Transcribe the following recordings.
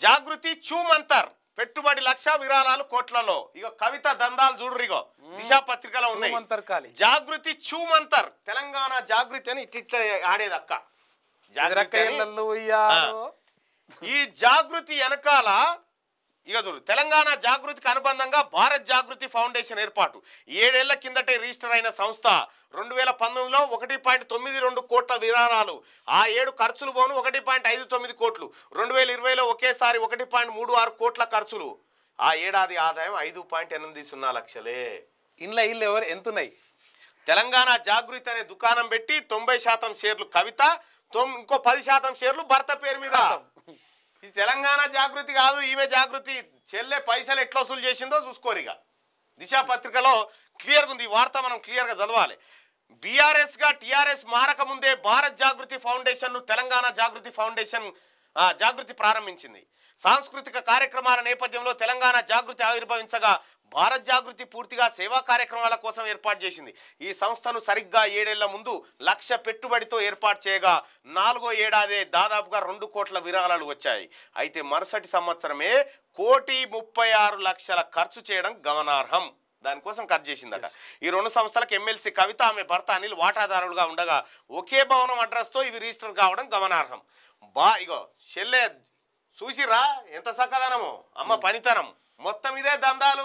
జాగృతి చూమంతర్ పెట్టుబడి లక్ష విరాళాలు కోట్లలో ఇగో కవిత దందాలు చూడరు ఇగో దిశా పత్రికలో ఉన్నాయి చూమంతర్ ఖాళీ. జాగృతి చూమంతర్ తెలంగాణ జాగృతి అని ఇట్లా ఆడేది అక్క జాగృతి అని- ఎదురక్కయ్యలు ఉయ్యాలో ఈ జాగృతి వెనకాల ఇక చూడు తెలంగాణ జాగృతికి అనుబంధంగా భారత్ జాగృతి ఫౌండేషన్ ఏర్పాటు ఏడేళ్ల కిందటే రిజిస్టర్ అయిన సంస్థ రెండు వేల పంతొమ్మిదిలో ఒకటి పాయింట్ తొమ్మిది రెండు కోట్ల విరాళాలు ఆ ఏడు ఖర్చులు పోను ఒకటి పాయింట్ ఐదు తొమ్మిది కోట్లు రెండు వేల ఇరవైలో ఒకేసారి ఒకటి పాయింట్ మూడు ఆరు కోట్ల ఖర్చులు ఆ ఏడాది ఆదాయం ఐదు పాయింట్ ఎనిమిది సున్నా లక్షలే ఇంట్లో ఇల్లు ఎవరు ఎంత ఉన్నాయి తెలంగాణ జాగృతి అనే దుకాణం పెట్టి తొంభై శాతం షేర్లు కవిత తొమ్ ఇంకో పది శాతం షేర్లు భర్త పేరు మీద ఇది తెలంగాణ జాగృతి కాదు ఈమె జాగృతి చెల్లె పైసలు ఎట్లా వసూలు చేసిందో చూసుకోరిగా దిశా పత్రికలో క్లియర్గా ఉంది ఈ వార్త మనం క్లియర్గా చదవాలి బీఆర్ఎస్ గా టీఆర్ఎస్ మారక ముందే భారత్ జాగృతి ఫౌండేషన్ ను తెలంగాణ జాగృతి ఫౌండేషన్ ఆ, జాగృతి ప్రారంభించింది సాంస్కృతిక కార్యక్రమాల నేపథ్యంలో తెలంగాణ జాగృతి ఆవిర్భవించగా భారత్ జాగృతి పూర్తిగా సేవా కార్యక్రమాల కోసం ఏర్పాటు చేసింది ఈ సంస్థను సరిగ్గా ఏడేళ్ల ముందు లక్ష పెట్టుబడితో ఏర్పాటు చేయగా నాలుగో ఏడాదే దాదాపుగా రెండు కోట్ల విరాళాలు వచ్చాయి అయితే మరుసటి సంవత్సరమే కోటి ముప్పై ఆరు లక్షల ఖర్చు చేయడం గమనార్హం దానికోసం ఖర్చు చేసిందట ఈ రెండు సంస్థలకు ఎమ్మెల్సీ కవిత ఆమె భర్త అనిల్ వాటాదారులుగా ఉండగా ఒకే భవనం అడ్రస్తో ఇవి రిజిస్టర్ కావడం గమనార్హం బా ఇగో చెల్లె చూసిరా ఎంత సక్కదనము అమ్మ పనితనం మొత్తం ఇదే దందాలు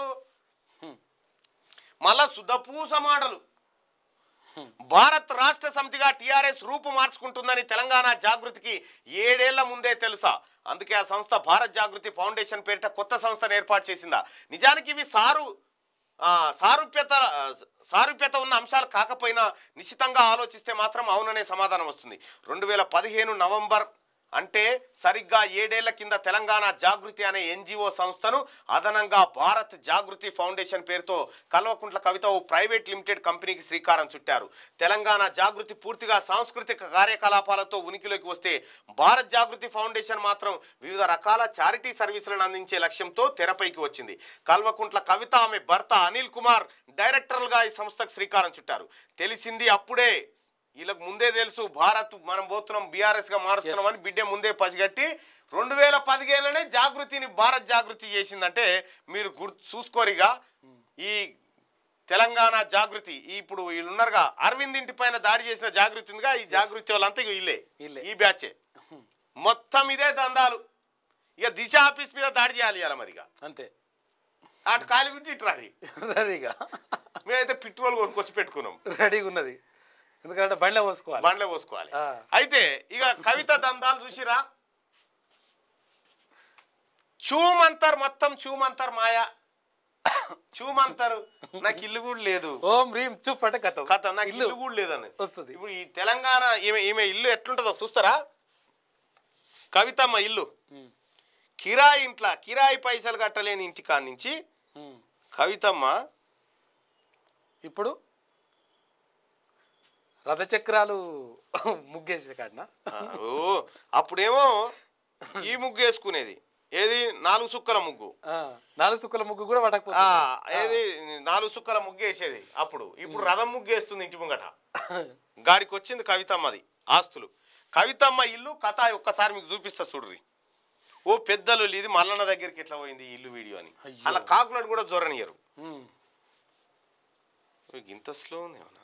మళ్ళా సుద్దపూస మాటలు భారత్ రాష్ట్ర సమితిగా టీఆర్ఎస్ రూపు మార్చుకుంటుందని తెలంగాణ జాగృతికి ఏడేళ్ల ముందే తెలుసా అందుకే ఆ సంస్థ భారత్ జాగృతి ఫౌండేషన్ పేరిట కొత్త సంస్థను ఏర్పాటు చేసిందా నిజానికి ఇవి సారు ఆ, సారూప్యత ఆ, సారూప్యత ఉన్న అంశాలు కాకపోయినా నిశ్చితంగా ఆలోచిస్తే మాత్రం అవుననే సమాధానం వస్తుంది రెండు వేల పదిహేను నవంబర్ అంటే సరిగ్గా ఏడేళ్ల కింద తెలంగాణ జాగృతి అనే ఎన్జిఓ సంస్థను అదనంగా భారత్ జాగృతి ఫౌండేషన్ పేరుతో కల్వకుంట్ల కవిత ఓ ప్రైవేట్ లిమిటెడ్ కంపెనీకి శ్రీకారం చుట్టారు తెలంగాణ జాగృతి పూర్తిగా సాంస్కృతిక కార్యకలాపాలతో ఉనికిలోకి వస్తే భారత్ జాగృతి ఫౌండేషన్ మాత్రం వివిధ రకాల చారిటీ సర్వీసులను అందించే లక్ష్యంతో తెరపైకి వచ్చింది కల్వకుంట్ల కవిత ఆమె భర్త అనిల్ కుమార్ డైరెక్టర్లుగా ఈ సంస్థకు శ్రీకారం చుట్టారు తెలిసింది అప్పుడే వీళ్ళకి ముందే తెలుసు భారత్ మనం పోతున్నాం బీఆర్ఎస్ గా మారుస్తున్నాం అని బిడ్డ ముందే పసిగట్టి రెండు వేల పదిహేనులోనే జాగృతిని భారత్ జాగృతి చేసిందంటే మీరు గుర్తు చూసుకోరిగా ఈ తెలంగాణ జాగృతి ఈ ఇప్పుడు వీళ్ళు ఉన్నారుగా అరవింద్ ఇంటి పైన దాడి చేసిన జాగృతి ఉందిగా ఈ జాగృతి వాళ్ళంతా ఇగో వీళ్ళే వీళ్ళే. ఈ బ్యాచే మొత్తం ఇదే దందాలు ఇక దిశ ఆఫీస్ మీద దాడి చేయాలి ఇవాళ మరిగా అంతే అటు కాలి పెట్టి ఇటు రారి రెడీగా మేమైతే పెట్రోల్ కొనుక్కొచ్చి పెట్టుకున్నాం రెడీగా ఉన్నది ఎందుకంటే బండ్లో పోసుకోవాలి బండ్లే పోసుకోవాలి ఆ. అయితే ఇక కవిత దందాలు చూసిరా చూమంతర్ మొత్తం చూమంతర్ మాయ చూమంతరు నాకు ఇల్లు కూడా లేదు ఓం రీం చూప్ అంటే కథ కథ నాకు ఇల్లు కూడా లేదని వస్తుంది ఇప్పుడు ఈ తెలంగాణ ఈమె ఈమె ఇల్లు ఎట్లుంటుందో చూస్తారా కవితమ్మ ఇల్లు ఉమ్, కిరాయి ఇంట్లో కిరాయి పైసలు కట్టలేని ఇంటి కాడ నుంచి ఉమ్. కవితమ్మ ఇప్పుడు రథచక్రాలు ముగ్గేసే కాడనా ఆ, ఓ అప్పుడేమో ఈ ముగ్గు వేసుకునేది ఏది నాలుగు సుక్కల ముగ్గు ఆ, నాలుగు సుక్కల ముగ్గు కూడా ఆ, పట్టకపోతుంది ఏది నాలుగు సుక్కల ముగ్గు వేసేది అప్పుడు ఇప్పుడు రథం ముగ్గు వేస్తుంది ఇంటి ముంగట గాడికి వచ్చింది కవితమ్మది ఆస్తులు కవితమ్మ ఇల్లు కథ ఒక్కసారి మీకు చూపిస్తా చూడ్రి ఓ పెద్దలు ఇది మల్లన్న దగ్గరికి ఎట్లా పోయింది ఈ ఇల్లు వీడియో అని అయ్యో. అలా కాకులను కూడా జొరనియరు ఉమ్. ఓ, ఇంత స్లో ఉంది ఏమన్నా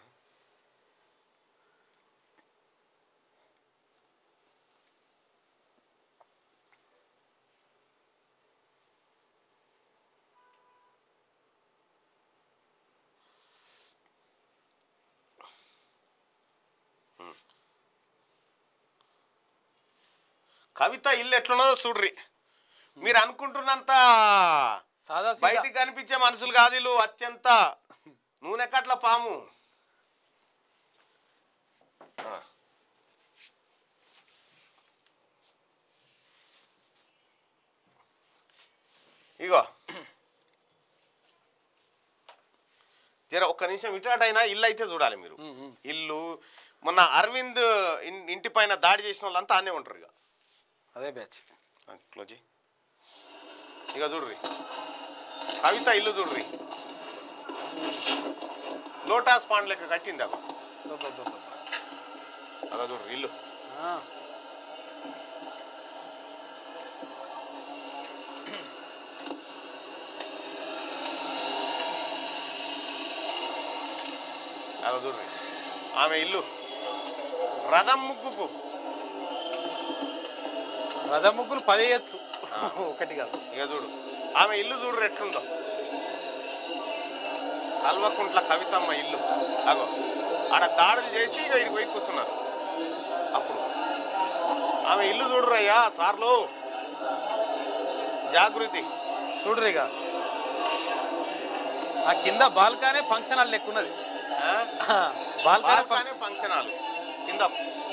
కవిత ఇల్లు ఎట్లున్నదో చూడ్రి మీరు అనుకుంటున్నంత సాదా సీదా. బయటికి కనిపించే మనుషులు కాదు వీళ్ళు అత్యంత నూనె కట్ల పాము ఆ. ఇగో జర ఒక్క నిమిషం ఇటాటైనా ఇల్లు అయితే చూడాలి మీరు ఉమ్, ఉమ్. ఇల్లు మొన్న అరవింద్ ఇన్- ఇంటి పైన దాడి చేసిన వాళ్ళంతా అనే ఉంటారు ఇక అదే బ్యాచ్ క్లోజ్ చేయి. ఇక చూడ్రి కవిత ఇల్లు చూడ్రి లోటాస్ పాండ్ లెక్క కట్టింది అగో అగో చూడ్రి ఇల్లు ఆ, అగో చూడండి ఆమె ఇల్లు రథం ముగ్గుకు రథ ముగ్గులు పది వేయచ్చు ఒకటి కాదు ఇక చూడు ఆమె ఇల్లు చూడు ఎట్లుందో కల్వకుంట్ల కవితమ్మ ఇల్లు అగో ఆడ దాడులు చేసి ఇక ఇడికి పోయి కూర్చున్నారు అప్పుడు ఆమె ఇల్లు చూడురయ్యా సార్లు జాగృతి చూడరిగా ఆ కింద బాల్కానే ఫంక్షన్ హాల్ లెక్క ఉన్నది ఆ? బాల్కానే బాల్కనీ ఫంక్షన్ ఫంక్షన్ హాల్ కింద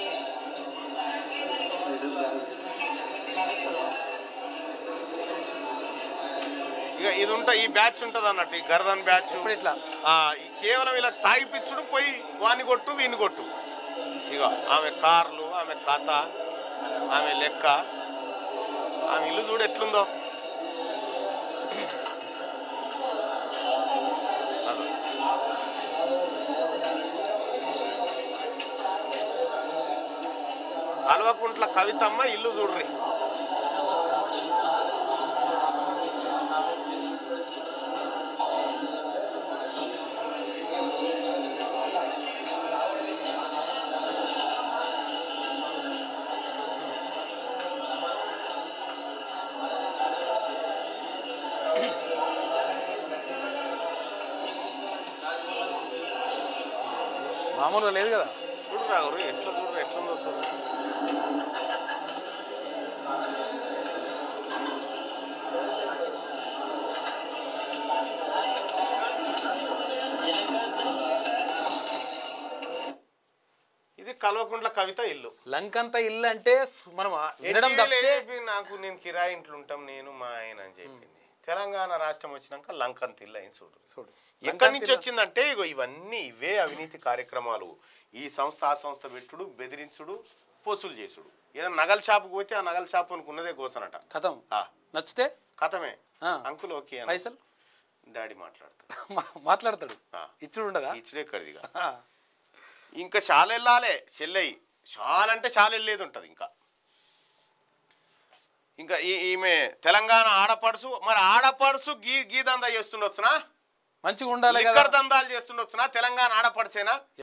ఇక ఇది ఉంటా ఈ బ్యాచ్ ఉంటుంది అన్నట్టు ఈ గర్దన్ బ్యాచ్ ఇప్పుడు ఇట్లా ఆ, ఈ కేవలం ఇలా తాగిపిచ్చుడు పోయి వాని కొట్టు వీని కొట్టు ఇక ఆమె కార్లు ఆమె కథ ఆమె లెక్క ఆమె ఇల్లు చూడు ఎట్లుందో అదో. కల్వకుంట్ల కవితమ్మ ఇల్లు చూడ్రి మామూలుగా లేదు కదా చూడు రాగురు ఎట్లా చూడు ఎట్లుందో చూడు ఇది కల్వకుంట్ల కవిత ఇల్లు లంకంత ఇల్లు అంటే సు- మనం ఆ- వినడం ఎన్టీఏ తప్పితే చెప్పి నాకు నేను కిరాయి ఇంట్లో ఉంటాం నేను మా ఆయన అని చెప్పింది తెలంగాణ రాష్ట్రం వచ్చినాక లంకంత ఇల్లు అయింది చూడు చూడు ఎక్కడి నుంచి వచ్చిందంటే ఇగో ఇవన్నీ ఇవే అవినీతి కార్యక్రమాలు ఈ సంస్థ ఆ సంస్థ పెట్టుడు బెదిరించుడు పోసులు చేసుడు ఏదైనా నగల షాపుకి పోతే ఆ నగల షాపు ఉన్నదే కోసనట కథం ఆ, నచ్చితే కథమే ఆ. అంకుల్ ఓకే అన్న. పైసలు డాడీ మాట్లాడతాడు మా- మాట్లాడతాడు ఆ. ఇచ్చుడు ఉండదా ఇచ్చుడే కడిదిగా ఆ. ఇంకా షాల వెళ్ళాలి చెల్లెయి షాల్ అంటే షాల్ వెళ్ళేది ఉంటుంది ఇంకా ఇంకా ఈ- ఈమె తెలంగాణ ఆడపడుసు మరి ఆడపడుసు గీ గీ దందా చేస్తుండొచ్చునా మంచిగా ఉండాలి కదా లిక్కర్ దందాలు చేస్తుండొచ్చునా తెలంగాణ ఆడపడుసేనా